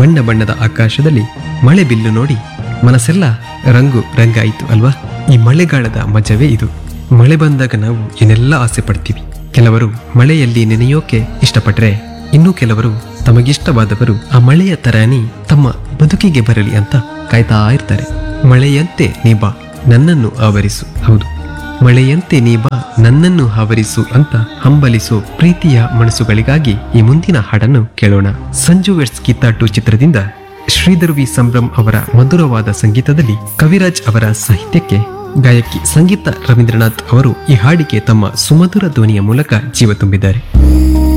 ಬಣ್ಣ ಬಣ್ಣದ ಆಕಾಶದಲ್ಲಿ ಮಳೆ ಬಿಲ್ಲು ನೋಡಿ ಮನಸ್ಸೆಲ್ಲ ರಂಗು ರಂಗಾಯಿತು ಅಲ್ವಾ ಈ ಮಳೆಗಾಲದ ಮಜವೇ ಇದು ಮಳೆ ಬಂದಾಗ ನಾವು ಏನೆಲ್ಲ ಆಸೆ ಪಡ್ತೀವಿ ಕೆಲವರು ಮಳೆಯಲ್ಲಿ ನೆನೆಯೋಕೆ ಇಷ್ಟಪಟ್ರೆ ಇನ್ನು ಕೆಲವರು ತಮಗಿಷ್ಟವಾದವರು ಆ ಮಳೆಯ ತರಾನಿ ತಮ್ಮ ಬದುಕಿಗೆ ಬರಲಿ ಅಂತ ಕಾಯ್ತಾ ಇರ್ತಾರೆ ಮಳೆಯಂತೆ ನೀ ಬಾ ನನ್ನನ್ನು ಆವರಿಸು ಹೌದು ಮಳೆಯಂತೆ ನೀ ಬಾ ನನ್ನನ್ನು ಆವರಿಸು ಅಂತ ಹಂಬಲಿಸೋ ಪ್ರೀತಿಯ ಮನಸ್ಸುಗಳಿಗಾಗಿ ಈ ಮುಂದಿನ ಹಾಡನ್ನು ಕೇಳೋಣ ಸಂಜು ವೆಟ್ಸ್ ಕಿತ್ತಾಟು ಚಿತ್ರದಿಂದ ಶ್ರೀಧರ್ ವಿ ಸಂಭ್ರಮ್ ಅವರ ಮಧುರವಾದ ಸಂಗೀತದಲ್ಲಿ ಕವಿರಾಜ್ ಅವರ ಸಾಹಿತ್ಯಕ್ಕೆ ಗಾಯಕಿ ಸಂಗೀತ ರವೀಂದ್ರನಾಥ್ ಅವರು ಈ ಹಾಡಿಗೆ ತಮ್ಮ ಸುಮಧುರ ಧ್ವನಿಯ ಮೂಲಕ ಜೀವ ತುಂಬಿದ್ದಾರೆ